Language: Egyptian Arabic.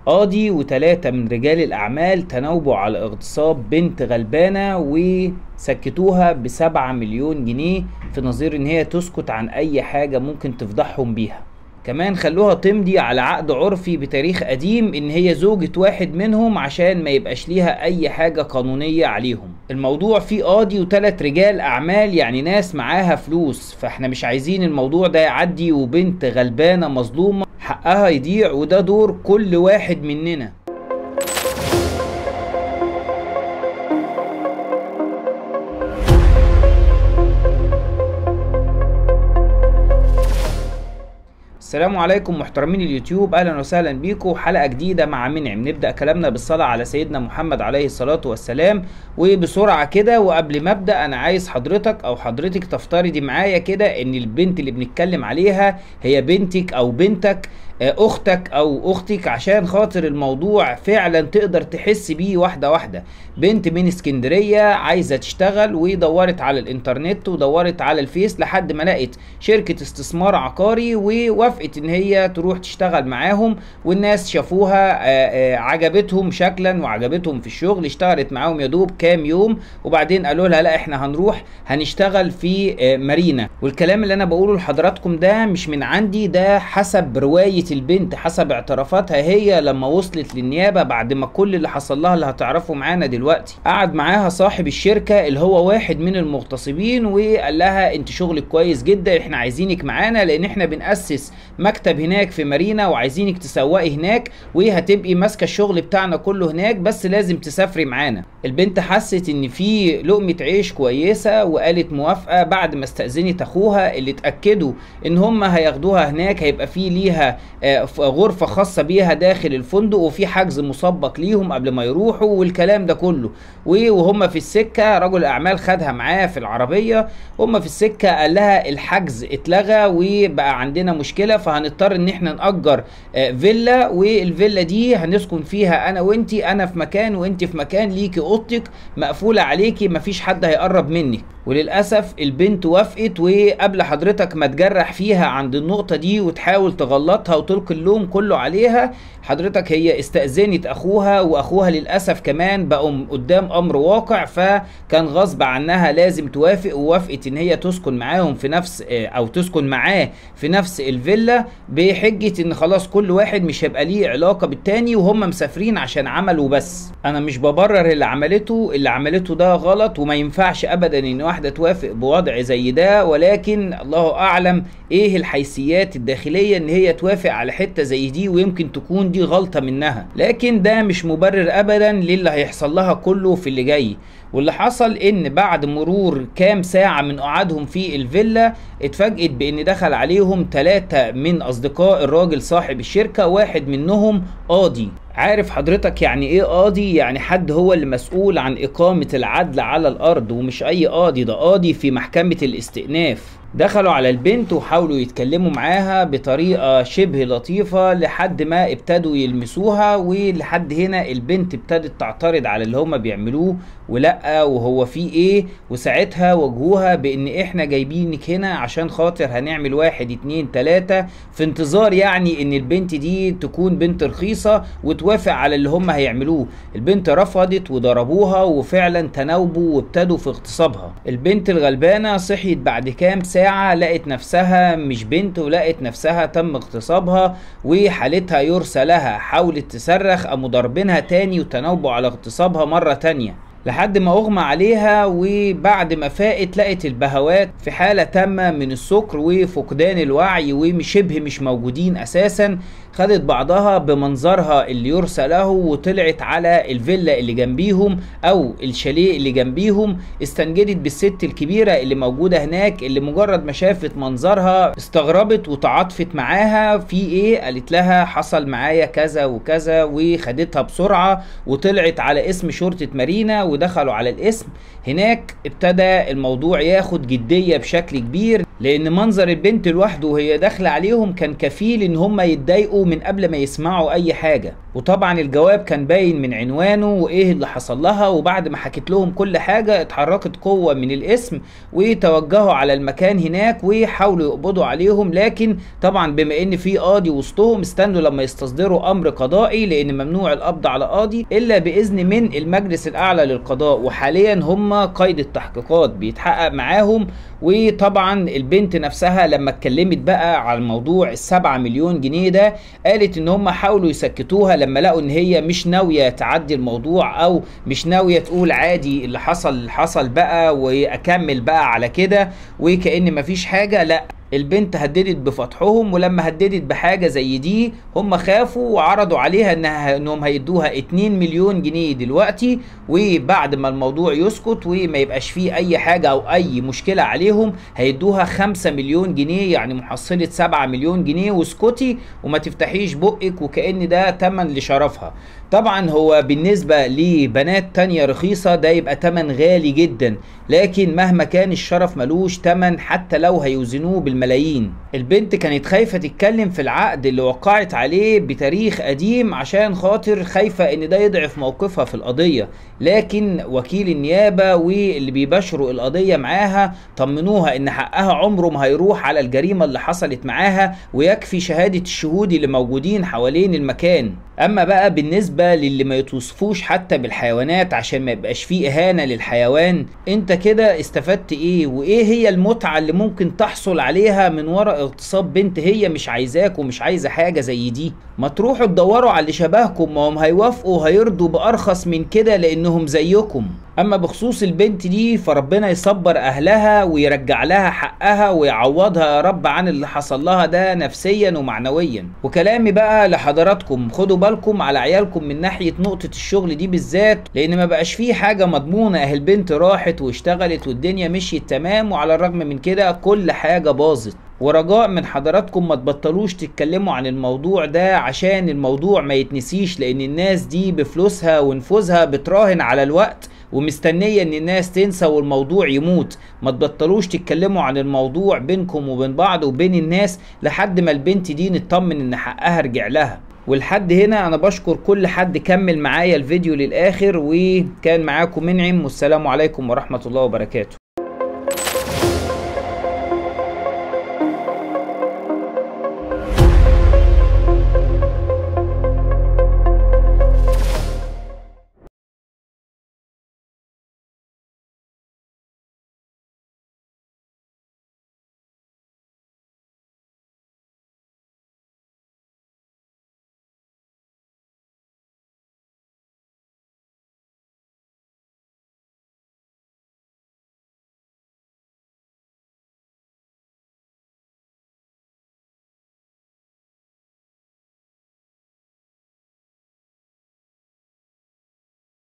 قاضي وتلاتة من رجال الأعمال تناوبوا على اغتصاب بنت غلبانة وسكتوها بسبعة مليون جنيه في نظير إن هي تسكت عن أي حاجة ممكن تفضحهم بيها كمان خلوها تمضي على عقد عرفي بتاريخ قديم ان هي زوجة واحد منهم عشان ما يبقاش ليها اي حاجة قانونية عليهم الموضوع فيه قاضي وتلات رجال اعمال يعني ناس معاها فلوس فاحنا مش عايزين الموضوع ده يعدي وبنت غلبانة مظلومة حقها يضيع وده دور كل واحد مننا السلام عليكم محترمين اليوتيوب اهلا وسهلا بيكم حلقه جديده مع منعم نبدا كلامنا بالصلاه على سيدنا محمد عليه الصلاه والسلام وبسرعه كده وقبل ما ابدا انا عايز حضرتك او حضرتك تفترضي معايا كده ان البنت اللي بنتكلم عليها هي بنتك او بنتك اختك او اختك عشان خاطر الموضوع فعلا تقدر تحس بيه واحده واحده بنت من اسكندريه عايزه تشتغل ودورت على الانترنت ودورت على الفيس لحد ما لقت شركه استثمار عقاري ووافقت ان هي تروح تشتغل معاهم والناس شافوها عجبتهم شكلا وعجبتهم في الشغل اشتغلت معاهم يا دوب كام يوم وبعدين قالوا لها لا احنا هنروح هنشتغل في مارينا والكلام اللي انا بقوله لحضراتكم ده مش من عندي ده حسب روايه البنت حسب اعترافاتها هي لما وصلت للنيابة بعد ما كل اللي حصل لها اللي هتعرفه معانا دلوقتي قعد معاها صاحب الشركة اللي هو واحد من المغتصبين وقال لها انت شغلك كويس جدا احنا عايزينك معانا لان احنا بنأسس مكتب هناك في مارينا وعايزينك تسوقي هناك وهتبقي ماسكة الشغل بتاعنا كله هناك بس لازم تسافري معانا البنت حست ان في لقمة عيش كويسة وقالت موافقة بعد ما استأذنت اخوها اللي اتأكدوا ان هم هياخدوها هناك هيبقى في ليها غرفة خاصة بيها داخل الفندق وفي حجز مسبق ليهم قبل ما يروحوا والكلام ده كله وهم في السكة رجل أعمال خدها معاه في العربية هم في السكة قال لها الحجز اتلغى وبقى عندنا مشكلة فهنضطر ان احنا نأجر فيلا والفيلا دي هنسكن فيها انا وانتي انا في مكان وانتي في مكان ليكي اوضتك مقفولة عليكي مفيش حد هيقرب منك وللأسف البنت وافقت وقبل حضرتك ما تجرح فيها عند النقطة دي وتحاول تغلطها وتلقي اللوم كله عليها حضرتك هي استأذنت أخوها وأخوها للأسف كمان بقوا قدام أمر واقع فكان غصب عنها لازم توافق ووافقت إن هي تسكن معاهم في نفس أو تسكن معاه في نفس الفيلا بحجة إن خلاص كل واحد مش هيبقى ليه علاقة بالتاني وهم مسافرين عشان عمل وبس أنا مش ببرر اللي عملته اللي عملته ده غلط وما ينفعش أبدا إن واحدة توافق بوضع زي ده ولكن الله أعلم إيه الحيثيات الداخلية إن هي توافق على حتة زي دي ويمكن تكون دي غلطة منها لكن ده مش مبرر أبدا للي هيحصل لها كله في اللي جاي واللي حصل ان بعد مرور كام ساعة من قعدهم في الفيلا اتفاجئت بان دخل عليهم ثلاثة من اصدقاء الراجل صاحب الشركة واحد منهم قاضي عارف حضرتك يعني ايه قاضي يعني حد هو اللي مسؤول عن اقامة العدل على الارض ومش اي قاضي ده قاضي في محكمة الاستئناف دخلوا على البنت وحاولوا يتكلموا معاها بطريقة شبه لطيفة لحد ما ابتدوا يلمسوها ولحد هنا البنت ابتدت تعترض على اللي هما بيعملوه ولا وهو في ايه وساعتها واجهوها بان احنا جايبينك هنا عشان خاطر هنعمل واحد اتنين تلاتة في انتظار يعني ان البنت دي تكون بنت رخيصة وتوافق على اللي هما هيعملوه البنت رفضت وضربوها وفعلا تناوبوا وابتدوا في اغتصابها البنت الغلبانة صحيت بعد كام ساعة ساعة لقت نفسها مش بنت ولقت نفسها تم اغتصابها وحالتها يرثى لها حاولت تصرخ قاموا ضاربينها تاني وتناوبوا على اغتصابها مرة تانية لحد ما اغمى عليها وبعد ما فاقت لقت البهوات في حالة تامة من السكر وفقدان الوعي وشبه مش موجودين اساسا خدت بعضها بمنظرها اللي يرثى له وطلعت على الفيلا اللي جنبيهم او الشاليه اللي جنبيهم استنجدت بالست الكبيرة اللي موجودة هناك اللي مجرد ما شافت منظرها استغربت وتعاطفت معاها في ايه قالت لها حصل معايا كذا وكذا وخدتها بسرعة وطلعت على اسم شرطة مارينا ودخلوا على الاسم هناك ابتدى الموضوع ياخد جدية بشكل كبير لان منظر البنت لوحده وهي داخلة عليهم كان كفيل ان هم يتضايقوا من قبل ما يسمعوا اي حاجة وطبعا الجواب كان باين من عنوانه وايه اللي حصل لها وبعد ما حكيت لهم كل حاجة اتحركت قوة من الاسم وتوجهوا على المكان هناك وحاولوا يقبضوا عليهم لكن طبعا بما ان في قاضي وسطهم استنوا لما يستصدروا امر قضائي لان ممنوع القبض على قاضي الا باذن من المجلس الاعلى للقضاء وحاليا هم قيد التحقيقات بيتحقق معاهم وطبعا البنت نفسها لما اتكلمت بقى على الموضوع السبعة مليون جنيه ده قالت ان هم حاولوا يسكتوها لما لقوا ان هي مش ناوية تعدي الموضوع او مش ناوية تقول عادي اللي حصل حصل بقى واكمل بقى على كده وكأن مفيش حاجة لا البنت هددت بفتحهم ولما هددت بحاجه زي دي هم خافوا وعرضوا عليها انها انهم هيدوها 2 مليون جنيه دلوقتي وبعد ما الموضوع يسكت وما يبقاش فيه اي حاجه او اي مشكله عليهم هيدوها 5 مليون جنيه يعني محصله 7 مليون جنيه واسكتي وما تفتحيش بقك وكأن ده تمن لشرفها طبعا هو بالنسبة لبنات تانية رخيصة ده يبقى تمن غالي جدا لكن مهما كان الشرف ملوش تمن حتى لو هيوزنوه بالملايين البنت كانت خايفة تتكلم في العقد اللي وقعت عليه بتاريخ قديم عشان خاطر خايفة ان ده يضعف موقفها في القضية لكن وكيل النيابة واللي بيباشروا القضية معاها طمنوها ان حقها عمره ما هيروح على الجريمة اللي حصلت معاها ويكفي شهادة الشهود اللي موجودين حوالين المكان اما بقى بالنسبة للي ما يتوصفوش حتى بالحيوانات عشان ما يبقاش فيه اهانة للحيوان انت كده استفدت ايه وايه هي المتعة اللي ممكن تحصل عليها من وراء اغتصاب بنت هي مش عايزاك ومش عايزة حاجة زي دي ما تروحوا تدوروا على اللي شبهكم ما هم هيوافقوا هيرضوا بارخص من كده لانهم زيكم اما بخصوص البنت دي فربنا يصبر اهلها ويرجع لها حقها ويعوضها يا رب عن اللي حصل لها ده نفسيا ومعنويا وكلامي بقى لحضراتكم خدوا بالكم على عيالكم من ناحيه نقطه الشغل دي بالذات لان ما بقاش فيه حاجه مضمونه اهي البنت راحت واشتغلت والدنيا مشيت تمام وعلى الرغم من كده كل حاجه باظت ورجاء من حضراتكم ما تبطلوش تتكلموا عن الموضوع ده عشان الموضوع ما يتنسيش لان الناس دي بفلوسها ونفوذها بتراهن على الوقت ومستنية ان الناس تنسى والموضوع يموت ما تبطلوش تتكلموا عن الموضوع بينكم وبين بعض وبين الناس لحد ما البنت دي نطمن ان حقها رجع لها ولحد هنا انا بشكر كل حد كمل معايا الفيديو للاخر وكان معاكم منعم والسلام عليكم ورحمة الله وبركاته